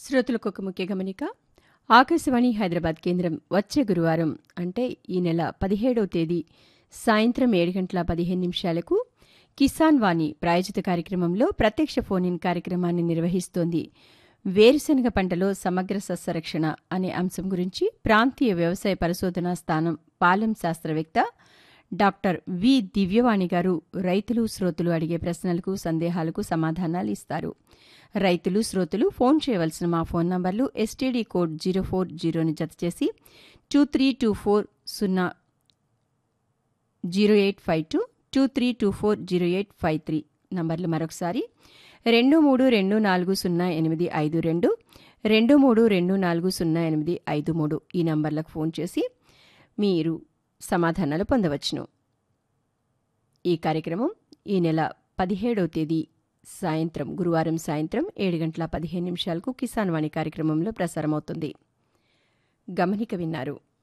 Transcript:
శ్రోతలకు ఒక ముఖ్య గమనిక ఆకాశవాణి హైదరాబాద్ కేంద్రం వచ్చే గురువారం అంటే ఈ నెల పదిహేడవ తేదీ సాయంత్రం ఏడు గంటల పదిహేను నిమిషాలకు కిసాన్ వాణి ప్రాయోజిత కార్యక్రమంలో ప్రత్యక్ష ఫోన్ ఇన్ కార్యక్రమాన్ని నిర్వహిస్తోంది వేరుశనగ పంటలో సమగ్ర సస్యరక్షణ అనే అంశం గురించి ప్రాంతీయ వ్యవసాయ పరిశోధనా స్థానం పాలెం శాస్త్రవేత్త డాక్టర్ వి దివ్యవాణి గారు రైతులు శ్రోతలు అడిగే ప్రశ్నలకు సందేహాలకు సమాధానాలు ఇస్తారు రైతులు శ్రోతలు ఫోన్ చేయవలసిన మా ఫోన్ నంబర్లు ఎస్టీడీ కోడ్ జీరో ఫోర్ జీరోని జతచేసి టూ త్రీ టూ ఫోర్ సున్నా zero eight five two two three two four zero eight five three నంబర్లు మరొకసారి రెండు మూడు రెండు నాలుగు సున్నా ఎనిమిది ఐదు రెండు రెండు మూడు రెండు నాలుగు సున్నా ఎనిమిది ఐదు మూడు ఈ నంబర్లకు ఫోన్ చేసి మీరు సమాధానాలు పొందవచ్చును ఈ కార్యక్రమం ఈ నెల పదిహేడవ తేదీ సాయంత్రం గురువారం సాయంత్రం ఏడు గంటల పదిహేను నిమిషాలకు కిసాన్ వాణి కార్యక్రమంలో ప్రసారమవుతుంది గమనిక విన్నారు